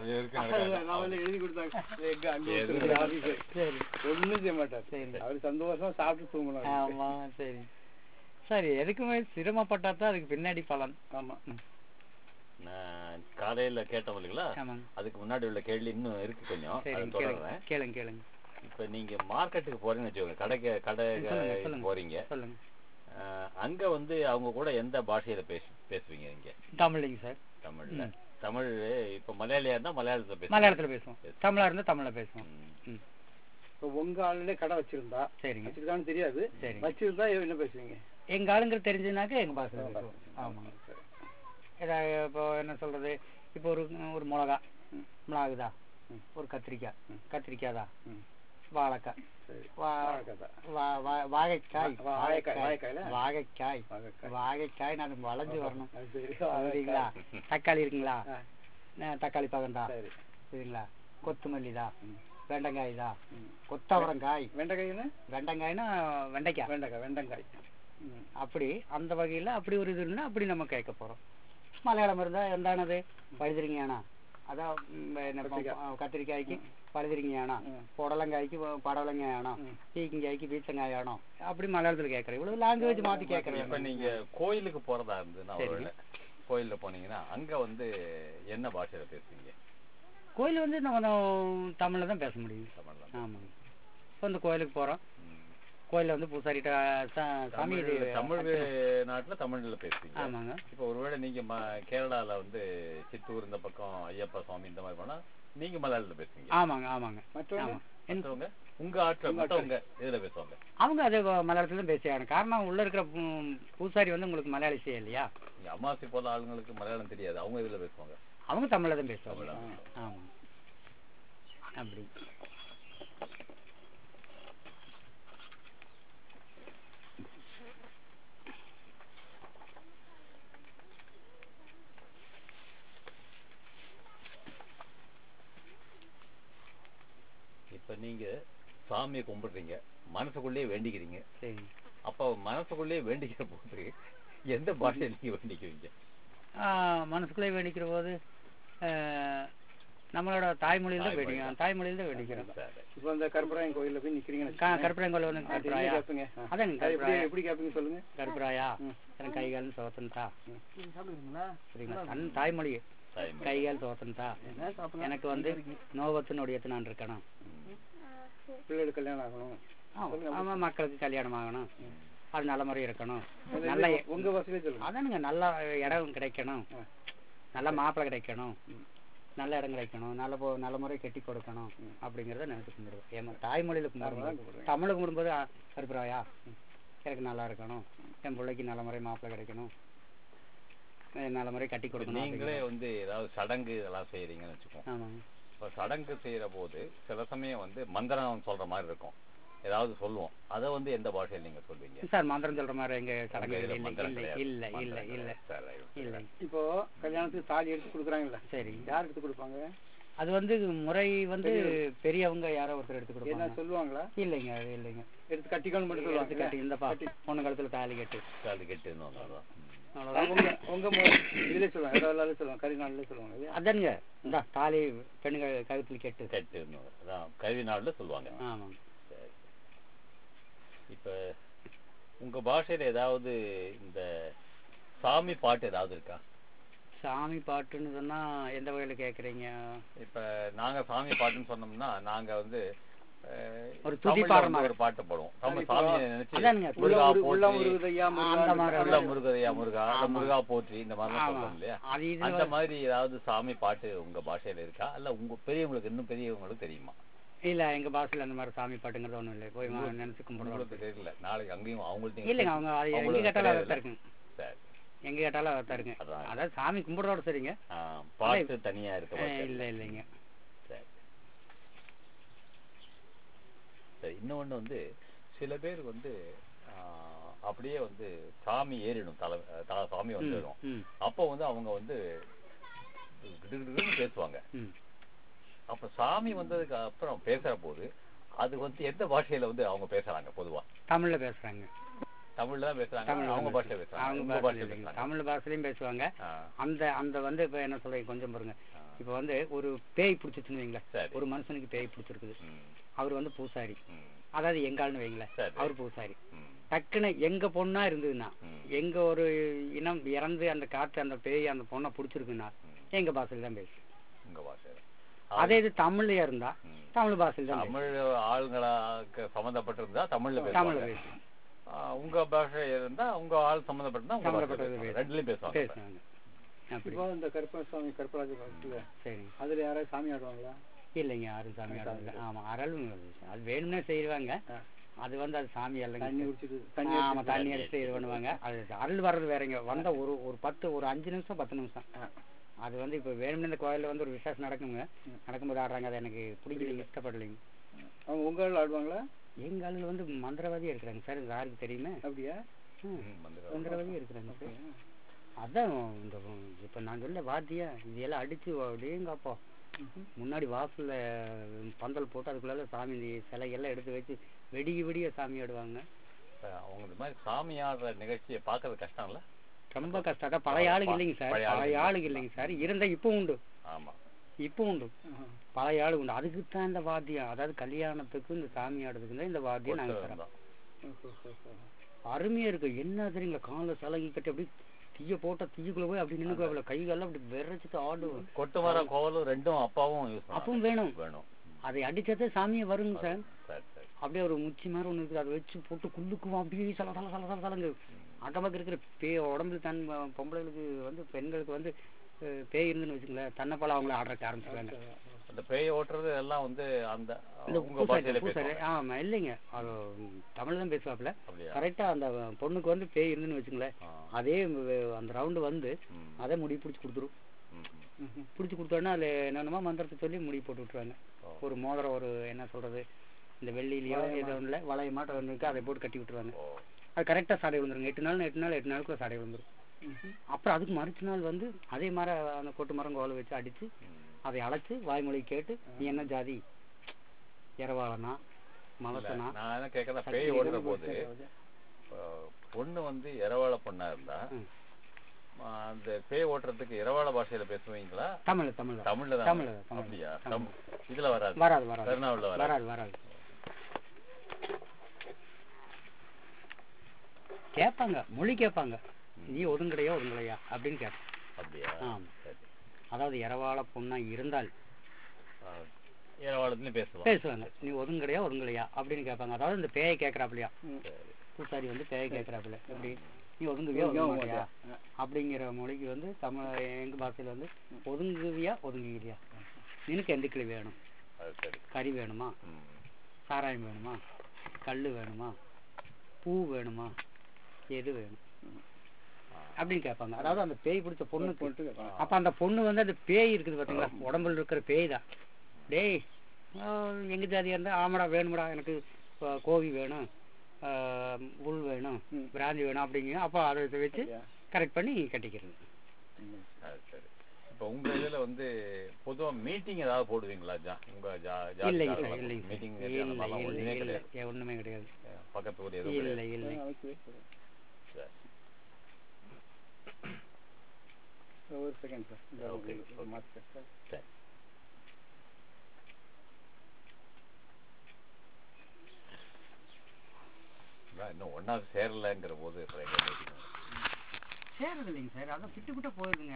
அது வரைக்கும் நடக்காது. நான் வந்து எழுதி கொடுத்தாங்க எங்க அங்க எது? ஒருத்தர் ஆபீஸு. சரி ஒண்ணும் செய்ய மாட்டார் சரி. அவர் சந்தோஷமா சாப்பிட்டு தூங்கணும் ஆமா சரி சரி எதுக்குமே சிரமப்பட்டா தான் அதுக்கு பின்னாடி பலன் ஆமா நான் காலையில கேட்டோம் இல்லைங்களா ஆமாங்க அதுக்கு முன்னாடி உள்ள கேள்வி இன்னும் இருக்கு கொஞ்சம் அதை சரிங்க தொடர்றேன் கேளுங்க கேளுங்க கேளுங்க இப்ப நீங்க மார்க்கெட்டுக்கு போறீங்கன்னு வச்சுக்கோங்க கடைக்கு கடை சொல்லுங்க, சொல்லுங்க. போறீங்க சொல்லுங்க அஹ், அங்க வந்து அவங்க கூட எந்த பாஷையில பேசு பேசுவீங்க நீங்க தமிழ்லைங்க சார் தமிழ்ல தமிழ் இப்ப மலையாளியா இருந்தா மலையாளத்துல பேசுவீங்க மலையாளத்துல பேசுவோம் தமிழா இருந்தா தமிழ்ல பேசுவோம் ம். ம் இப்போ உங்க ஆளுலே கடை வச்சிருந்தா சரிங்க வச்சிருக்கான்னு தெரியாது சரிங்க வச்சிருந்தா என்ன பேசுவீங்க எங்க ஆளுங்க தெரிஞ்சதுனாக்க எங்க பாஷை பேசுவோம் ஆமாங்க சரி. ஏதாவது இப்போ என்ன சொல்றது இப்போ ஒரு ஒரு மிளகா ம். மிளகுதா ம். ஒரு கத்திரிக்காய் ம். கத்திரிக்காய் தான் ம். வாழைக்காய் சரி வா- வாழைக்காய் வா- வா- வாழைக்காய் வா- வாழைக்காய், வாழைக்காய்ல? வாழைக்காய் வாழைக்காய். வாழைக்காய் நான் வளைஞ்சு வரணும் அது சரி சரிங்களா தக்காளி இருக்குங்களா ஆ, அஹ் தக்காளி பகண்டா சரி சரிங்களா கொத்தமல்லி தான் ம். வெண்டைக்காய் தான் ம். கொத்தவரங்காய் வெண்டைக்காய்னா வெண்டைக்காய்னா வெண்டைக்காய் வெண்டைக்காய் வெண்டங்காய் ம். அப்படி அந்த வகையில அப்படி ஒரு இது இருந்தா அப்படி நம்ம கேட்க போறோம் மலையாளம் இருந்தா எந்தானது பழுதிரிங்கயானா அதான் ம், என்ன ப- கத்திரிக்காய். கத்திரிக்காய்க்கு பழுதிரிங்கயானா ம். புடலங்காய்க்கு படலங்காயானோ ம். பீக்கங்காய்க்கு பீச்சங்காயானோ அப்படி மலையாளத்துல கேட்கறேன் இவ்வளவு லாங்குவேஜ் மாத்தி இப்ப கேட்கறேன் நீங்க கோயிலுக்கு போறதா இருந்ததுன்னா சரிங்க. ஒருவேளை கோயில்ல போனீங்கன்னா அங்க வந்து என்ன பாஷையில பேசுவீங்க கோயில் வந்து நம்ம நம்ம தமிழ்ல தான் பேச முடியும் தமிழ்ல ஆமாங்க இப்போ இந்த கோயிலுக்கு போறோம் ம். கோயில்ல வந்து பூசாரிட்ட சா- சாமி தமிழ் இது தமிழ் நாட்டுல தமிழ்ல பேசுவீங்க ஆமாங்க இப்போ ஒருவேளை நீங்க ம- கேரளால வந்து சித்தூர் இந்த பக்கம் ஐயப்பா சுவாமி இந்த மாதிரி போனா நீங்க மலையாளத்துல பேசுவீங்க ஆமாங்க ஆமாங்க மற்றவங்க ஆமா என்- மத்தவங்க உங்க ஆட்கள் மத்தவங்க இதுல பேசுவாங்க அவங்க அது மலையாளத்துல தான் பேசியாகணும் காரணம் உள்ள இருக்கிற பூ- பூசாரி வந்து உங்களுக்கு மலையாளி செய்ய இல்லையா இங்க அம்மாசி போல ஆளுங்களுக்கு மலையாளம் தெரியாது அவங்க இதுல பேசுவாங்க அவங்க தமிழ்ல தான் பேசுவாங்க தமிழ்ல. ஆமா அப்படி இப்ப நீங்க சாமியை கும்பிடுறீங்க மனசுக்குள்ளேயே வேண்டிக்கிறீங்க சரி அப்ப மனசுக்குள்ளேயே வேண்டிக்கிற போது எந்த பாஷையை நீங்க வேண்டிக்குவீங்க ஆஹ் மனசுக்குள்ளே வேண்டிக்கிற போது ஆஹ் நம்மளோட தாய்மொழியில தான் தாய்மொழி வேண்டிக்கிறோம் தான். தாய்மொழியில தான் வேண்டிக்கிறோம் சரி. இப்போ இந்த கருப்பராயன் கோயில்ல போய் நிக்கிறீங்கன்னு கா வச்சுக்கோங்க. கருப்பரங்கோல வந்து அது என்ன கருப்பராயா கேட்பீங்க ஆ. அதாங்க அது எப்படி கருப்பராயா எப்படி கேட்பீங்க சொல்லுங்க கருப்பராயா ம். எனக்கு கை கால் சோத்தன்தா ம். சரிங்களா தன் தாய்மொழி தாய்மொழி. கை கால் சோத்தன்தா எனக்கு வந்து நோவத்து நொடியத்து நான் இருக்கணும் பிள்ளைகளுக்கு கல்யாணம் ஆகணும் ஆ, ஆமா மக்களுக்கு கல்யாணம் ஆகணும் அது நல்ல முறை இருக்கணும் அது நல்ல இது உங்க வசதியிலே சொல்லுங்க அதானுங்க நல்ல இடம் கிடைக்கணும் ஆ. நல்ல மாப்பிள்ளை கிடைக்கணும் ம். நல்ல இடம் கிடைக்கணும் நல்ல போ நல்ல முறை கட்டி கொடுக்கணும் ம். அப்படிங்கிறத நினைச்சு கும்பிடுவோம் ஏமா தாய்மொழியில தமிழ்ல கும்பிடுவோம் கும்பிடுறீங்க. தமிழ் கும்பிடும்போது ஆ, கருப்புராயா எனக்கு நல்லா இருக்கணும் என் பிள்ளைக்கு நல்ல முறை மாப்பிள்ளை கிடைக்கணும் அஹ் நல்ல முறை கட்டி இப்ப கொடுக்கணும் நீங்களே அப்படிங்கிறது. வந்து ஏதாவது சடங்கு இதெல்லாம் செய்யறீங்கன்னு வச்சுக்கோங்க ஆமாங்க இப்ப சடங்கு செய்யற போது சில சமயம் வந்து மந்திரம் சொல்ற மாதிரி இருக்கும் ஏதாவது சொல்லுவோம் அதை வந்து எந்த பாஷையில் நீங்க சொல்வீங்க சார் மந்திரம் சொல்ற மாதிரி எங்க சடங்கு உங்க இதுல இல்லை மந்திரம் இல்லை கிடையாது. இல்லை இல்லை மந்திரம் இல்லை கிடையாது. சரி, right. இல்லை இப்போ கல்யாணத்துக்கு தாலி எடுத்து கொடுக்குறாங்கல்ல சரி யார் எடுத்து கொடுப்பாங்க அது வந்து முறை வந்து பெரியவங்க யாரோ ஒருத்தர் எடுத்து என்ன கொடுப்பாங்க சொல்லுவாங்களா இல்லைங்க அது இல்லைங்க எடுத்து கட்டிக்கணும் மட்டும் எடுத்து சொல்லுவாங்க கட்டி இந்தப்பா பொண்ணு கழுத்துல தாலி கட்டு அது கெட்டுன்னு அதான் அவ்வளவுதான் உங்க உங்க மு- இதுலயே சொல்லுவாங்க ஏதாவது சொல்லுவாங்க கரிநாள்ல சொல்லுவாங்க இல்லையா? அதானுங்க இந்த தாலி பெண்கள் கழுத்துல கெட்டு கெட்டுன்னு அதான் கல்வி நாள்ல சொல்லுவாங்க ஆமாங்க சரி. இப்ப உங்க பாஷையில ஏதாவது இந்த சாமி பாட்டு ஏதாவது இருக்கா சாமி பாட்டுன்னு சொன்னா எந்த வகையில கேக்குறீங்க இப்ப நாங்க சாமி பாட்டுன்னு சொன்னோம்னா நாங்க வந்து அஹ், ஒரு துதி தமிழ்ல பாடுற வந்து மாதிரி. ஒரு பாட்டு பாடுவோம் நம்ம இப்போ சாமியை நினைச்சு அதானுங்க, உள்ள முருகா ஒரு- உள்ள போற்றி முருகதையா அந்த முருகா மாதிரி உள்ள முருகதையா முருகா இல்ல ஆமா. முருகா போற்றி இந்த மாதிரி ஆமா சொல்றோம் இல்லையா அது இதுல அந்த வந்து- மாதிரி ஏதாவது சாமி பாட்டு உங்க பாஷையில இருக்கா இல்ல உங்க பெரியவங்களுக்கு இன்னும் பெரியவங்களுக்கு தெரியுமா இல்ல எங்க பாஷையில அந்த மாதிரி சாமி பாட்டுங்கிறது ஒண்ணும் இல்லை போய் மா- நினைச்சு கும்பிடுறோம் உங்களுக்கு தெரியல நாளைக்கு அங்கேயும் அவங்களுக்கு இல்லைங்க அவங்க அது எங்க அவங்களுக்கு கேட்டாலும் தெரியாதுல்ல? அதை இருக்குங்க சரி எங்க கேட்டாலும் அதை இருக்குங்க அதான். அதாவது சாமி கும்பிடுறதோட சரிங்க ஆ, பாட்டு தனியா இருக்க அஹ் பாட்டு இல்ல இல்லைங்க சரி சரி இன்னொன்னு வந்து சில பேர் வந்து ஆ, அப்படியே வந்து சாமி ஏறிடும் தலை தலை சாமி வந்துடும் ம் அப்போ வந்து அவங்க வந்து கிடுகிடுன்னு பேசுவாங்க ம் அப்ப சாமி வந்ததுக்கு அப்புறம் பேசுற போது அது வந்து எந்த பாஷையில வந்து அவங்க பேசுறாங்க பொதுவா தமிழ்ல பேசுறாங்க தமிழ்ல தான் பேசுறாங்க தமிழ் அவங்க பாஷையில பேசுறாங்க அவங்க உங்க பாஷையில பாஷையில இல்லைங்க. பேசுறாங்க தமிழ் பாஷையிலையும் பேசுவாங்க ஆ, அந்த அந்த வந்து இப்ப என்ன சொல்றீங்க கொஞ்சம் பாருங்க ஆ. இப்ப வந்து ஒரு பேய் பிடிச்சிச்சுன்னு வைங்களேன் சரி ஒரு மனுஷனுக்கு பேய் பிடிச்சிருக்குது ம், அவர் வந்து பூசாரி ம், அதாவது எங்கால்னு வைங்களேன் சரி. அவர் பூசாரி ம், டக்குன்னு எங்க பொண்ணா இருந்ததுன்னா ம், எங்க ஒரு இனம் இறந்து அந்த காற்று அந்த பேய் அந்த பொண்ணை பிடிச்சிருக்குன்னா ம். எங்க பாஷையில தான் பேசு உங்க பாஷையில அதே இது தமிழ்லயா இருந்தா ம். தமிழ் பாஷையில தான் பேசு. தமிழ் ஆளுங்களுக்கு சம்பந்தப்பட்டிருந்தா தமிழ்ல தமிழ்ல பேசுவாங்க பேசு ஆ, உங்க பாஷை இருந்தா உங்க ஆள் சம்பந்தப்பட்டிருந்தா உங்க பாஷையில சம்பந்தப்பட்டது பேசுவாங்க. பேசு. ரெண்டுலயும் பேசுவாங்க பேசுவாங்க அப்படி இப்போ இந்த கருப்பசாமி கருப்பராஜ பாடத்துல சரி அதுல யாராவது சாமி ஆடுவாங்களா இல்லைங்க யாரும் சாமி ஆடுறதில்ல ஆமா அறல் அது வேணும்னே செய்வாங்க ஆ. அது வந்து அது சாமி தண்ணி அல்லங்க குடிச்சிட்டு தண்ணி ஆமா அடிச்சிட்டு- தண்ணி அடிச்சுட்டு இது பண்ணுவாங்க அது அருள் வர்றது வேறங்க வந்த ஒரு ஒரு பத்து ஒரு அஞ்சு நிமிஷம் பத்து நிமிஷம் ஆ. அது வந்து இப்போ வேணும்னு இந்த கோயில்ல வந்து ஒரு விசேஷம் நடக்குங்க ம். நடக்கும்போது ஆடுறாங்க அது எனக்கு பிடிக்கலைங்க இஷ்டப்படலைங்க அவங்க உங்க ஆள் ஆடுவாங்களா எங்க ஆளுங்க வந்து மந்திரவாதியா இருக்கிறாங்க சார் இது யாருக்கு தெரியுமே அப்படியா ம், ம், மந்திரம். மந்திரவாதியா இருக்கிறாங்க சார் அப்படியா? அதான் இந்த இப்ப நான் சொல்ல வாத்தியா இது எல்லாம் அடிச்சு அப்படியேங்கப்பா ம்ஹும். முன்னாடி வாசல்ல பந்தல் போட்டு அதுக்குள்ள சாமி இந்த சிலையெல்லாம் எடுத்து வச்சு வெடிய வெடிய சாமி ஆடுவாங்க இப்ப அவங்க இந்த மாதிரி சாமி ஆடுற நிகழ்ச்சியை பாக்குறது கஷ்டம் இல்ல ரொம்ப கஷ்டம் அதான் பழைய ஆளுங்க இல்லைங்க சார் பழைய ஆளுங்க பழைய ஆளுங்க இல்லைங்க சார் இருந்த இப்போ உண்டு ஆமா இப்போ உண்டு ஆஹா. பழைய ஆளு உண்டு அதுக்கு தான் இந்த வாத்தியம் அதாவது கல்யாணத்துக்கு இந்த சாமி ஆடுறதுக்கு தான் இந்த வாத்தியம் நாங்க தரோம் தான். ஓஹோ, ஓஹோ. அருமையா இருக்கு என்ன தெரியுங்களா காலில் சலங்கி கட்டி அப்படி தீய போட்டா தீயுக்குள்ள போய் அப்படி நின்னுக்குள்ள கை காலம் அப்படி விரைச்சிட்டு ஆடும் கொட்டு மரம் கோவலும் ரெண்டும் அப்பாவும் யூஸ் அப்பவும் வேணும் வேணும் அதை அடிச்சதே சாமியை வருங்க சார் சரி சரி அப்படியே ஒரு முச்சி மாதிரி ஒன்று இருக்குது அதை வச்சு போட்டு குள்ளுக்குவோம் அப்படியே சல சல சல சல சலங்கு அட்டமாக்கு இருக்கிற பேய் உடம்புல தன் பொம்பளைகளுக்கு வந்து பெண்களுக்கு வந்து அஹ், பேய் இருந்துன்னு வச்சுங்களேன் தன்னைப்போல அவங்கள ஆடுறக்க ஆரம்பிச்சுருவாங்க அந்த பேய் ஓட்டுறது எல்லாம் வந்து அந்த இந்த உங்க பூசாரி பாஷையில பூசாரி பேசுவாங்க ஆமா இல்லைங்க அது தமிழ் தான் பேசுவாப்புல அப்படியா கரெக்டா அந்த பொண்ணுக்கு வந்து பேய் இருந்துன்னு வச்சுங்களேன் ஆ. அதே வ- அந்த ரவுண்டு வந்து ம், அதே முடி பிடிச்சி கொடுத்துரும் ம், ம். ம்ஹும். பிடிச்சி கொடுத்தோன்னா அதில் என்னென்னமோ மந்திரத்தை சொல்லி முடி போட்டு விட்டுருவாங்க ஓ. ஒரு மோதிரம் ஒரு என்ன சொல்றது இந்த வெள்ளியிலையோ ஏதோ ஒன்றுல வளைய மாட்டம் ஒன்று இருக்கு அதை போட்டு கட்டி விட்டுருவாங்க ஓ அது கரெக்டாக சாடை விழுந்துருங்க எட்டு நாள் எட்டு நாள் எட்டு நாளுக்குள்ள சாடை விழுந்துரும் ம்ஹும். அப்புறம் அதுக்கு மறுச்சு நாள் வந்து அதே மாதிரி அந்த கொட்டு மரம் கோலை வச்சு அடிச்சு ம். அதை அழைச்சு வாய்மொழி கேட்டு நீ என்ன ஜாதி இரவாளனா இல்ல, மலசனா நான் என்ன கேட்கறேன் பேய் ஓடுற போது அஹ், பொண்ணு வந்து இரவாள பொண்ணா இருந்தா ம். அஹ், அந்த பேய் ஓட்டுறதுக்கு இரவாள பாஷையில பேசுவீங்களா தமிழ் தமிழ் தான். தமிழ்ல தான் தமிழ்ல தான், தமிழ்ல. அப்படியா தமிழ். தம்- இதுல வராது வராது வராது கருணாவுல வராது வராது வராது கேட்பாங்க மொழி கேட்பாங்க நீ ஒதுங்கலையா ஒதுங்கலையா அப்படின்னு கேட்பாங்க அப்படியா ஆமா. சரி அதாவது இரவாள பொண்ணா இருந்தால் அஹ், இரவாளத்துலயும் பேசுவாங்க பேசுவாங்க நீ ஒதுங்கலையா ஒதுங்கலையா அப்படின்னு கேட்பாங்க அதாவது இந்த பேயை கேட்கறாப்புலையா சரி பூசாரி வந்து பேயை கேட்கறாப்புல எப்படி நீ ஒதுங்குவியா ஒதுங்க மாட்டியா அப்படிங்கிற மொழிக்கு வந்து தமிழ் எங்க பாஷையில வந்து ஒதுங்குவியா ஒதுங்குகிறியா நினக்கு எந்த கிளி வேணும் அது சரி கறி வேணுமா ம். சாராயம் வேணுமா கல் வேணுமா பூ வேணுமா எது வேணும் அப்படின்னு கேட்பாங்க அதாவது அந்த பேய் பிடிச்ச பொண்ணுக்கு போட்டு கேட்பாங்க. அப்ப அந்த பொண்ணு வந்து அந்த பேய் இருக்குது பாத்தீங்களா உடம்புல இருக்கிற பேய் தான் டேய் ஆஹ், எங்க ஜாதியா இருந்தா ஆமாடா வேணும்டா எனக்கு ஆஹ், கோவி வேணும் ஆஹ், உள் வேணும் ம். பிராந்தி வேணும் அப்படிங்க அப்போ அதை இதை வச்சு அப்படியா? கரெக்ட் பண்ணி கட்டிக்கிறது ம். அது சரி இப்ப உங்க இதுல வந்து பொதுவா மீட்டிங் ஏதாவது போடுவீங்களா ஜா உங்க ஜா இல்லைங்க சார் இல்லைங்க சார் மீட்டிங் இல்லை அந்த மாதிரிலாம் இல்லை ஒண்ணுமே இல்லை கிடையாது ஏ, ஒண்ணுமே கிடையாது பக்கத்து ஊர் எதுவும் இல்லை கிடையாது இல்லை நாளைக்கு wait பண்ணு. சரி. ஒரு செகண்ட் சார் இந்த Okay, ஒரு- ஒரு okay. மாத்து சார் சரி அதான் இன்னும் ஒன்னாவது சேரலங்கிற போது அப்புறம் எங்க மீட்டிங் சேர்றது இல்லைங்க சார் அதான் விட்டு விட்டு போயிருதுங்க